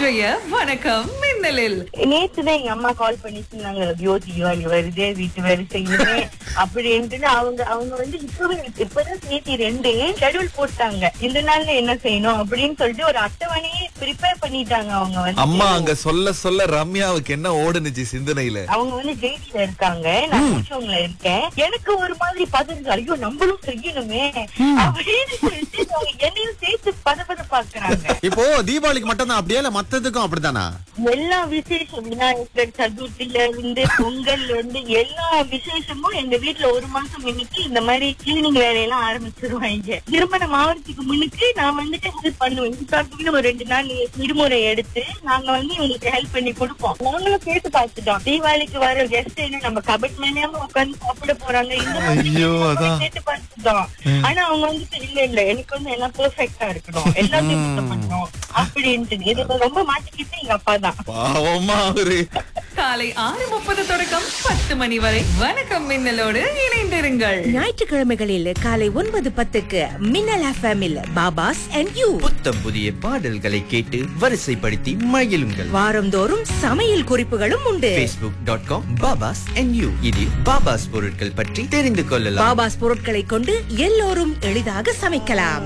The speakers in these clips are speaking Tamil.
இன்றைய வணக்கம் மின்னலில் நேத்துதான் எங்க அம்மா கால் பண்ணி சொன்னாங்க ஐயோ தீபாவளி வருதே வீட்டு வேலை செய்யுமே அப்படின்ட்டு அவங்க அவங்க வந்து இப்பவே இப்பதான் சேர்த்தி ரெண்டு ஷெட்யூல் போட்டாங்க இந்த நாள்ல என்ன செய்யணும் அப்படின்னு சொல்லிட்டு ஒரு அட்டவணையே ப்ரிப்பேர் பண்ணிட்டாங்க அவங்க வந்து அம்மா அங்க சொல்ல சொல்ல ரம்யாவுக்கு என்ன ஓடுனுச்சு சிந்தனையில அவங்க வந்து ஜெயில இருக்காங்க நான் கூச்சவங்கள இருக்கேன் எனக்கு ஒரு மாதிரி பதறுது ஐயோ நம்மளும் செய்யணுமே அப்படின்னு சொல்லிட்டு அவங்க என்னையும் சேர்த்து பதப்பத பாக்குறாங்க இப்போ தீபாவளிக்கு மட்டும் தான் அப்படியே இல்ல மத்ததுக்கும் அப்படித்தானா எல்லா விசேஷம் விநாயகர் சதுர்த்தில இருந்து பொங்கல் இருந்து எல்லா விசேஷமும் எங்க வீட்ல ஒரு மாசம் முன்னுக்கு இந்த மாதிரி கிளீனிங் வேலையெல்லாம் ஆரம்பிச்சிருவாங்க திருமணம் ஆவறதுக்கு முன்னுக்கு நான் வந்துட்டு ஹெல்ப் பண்ணுவேன் இதுக்காகவே ஒரு ரெண்டு நாள் விடுமுறை எடுத்து நாங்க வந்து இவங்களுக்கு ஹெல்ப் பண்ணி கொடுப்போம் நாங்களும் கேட்டு பார்த்துட்டோம் தீபாவளிக்கு வர கெஸ்ட் என்ன நம்ம கபட் மேலேயாம உட்காந்து சாப்பிட போறாங்க இந்த மாதிரி ஐயோ, நாங்க அதான். கேட்டு பார்த்துட்டோம் ஆனா அவங்க வந்துட்டு இல்ல இல்ல எனக்கு வந்து எல்லாம் பெர்ஃபெக்ட்டா இருக்கணும் எல்லாத்தையும் சுத்தம் பண்ணணும் அப்படின்ட்டு இதுல ரொம்ப மாட்டிக்கிட்டு எங்க அப்பா தான் பாவமா அவரு காலை ஆறு முப்பது தொடக்கம் பத்து மணி வரை வணக்கம் மின்னலோடு இணைந்திருங்கள் ஞாயிற்றுக்கிழமைகளில் காலை ஒன்பது பத்துக்கு மின்னல் எஃப்எம்மில் பாபாஸ் அண்ட் யூ புத்தம் புதிய பாடல்களை கேட்டு வரிசைப்படுத்தி மகிழுங்கள் வாரந்தோறும் சமையல் குறிப்புகளும் உண்டு facebook.com dot com Babas and you இதில் பாபாஸ் பொருட்கள் பற்றி தெரிந்து கொள்ளலாம் பாபாஸ் பொருட்களை கொண்டு எல்லோரும் எளிதாக சமைக்கலாம்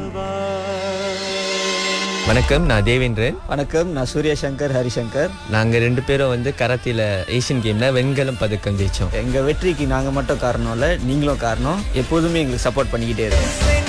வணக்கம் நான் தேவேந்திரன் வணக்கம் நான் சூரிய சங்கர் ஹரிசங்கர் நாங்க ரெண்டு பேரும் வந்து கராத்தில ஏசியன் கேம்ல வெண்கலம் பதக்கம் ஜெயிச்சோம் எங்க வெற்றிக்கு நாங்க மட்டும் காரணம் இல்ல நீங்களும் காரணம் எப்போதுமே எங்களுக்கு சப்போர்ட் பண்ணிக்கிட்டே இருக்கோம்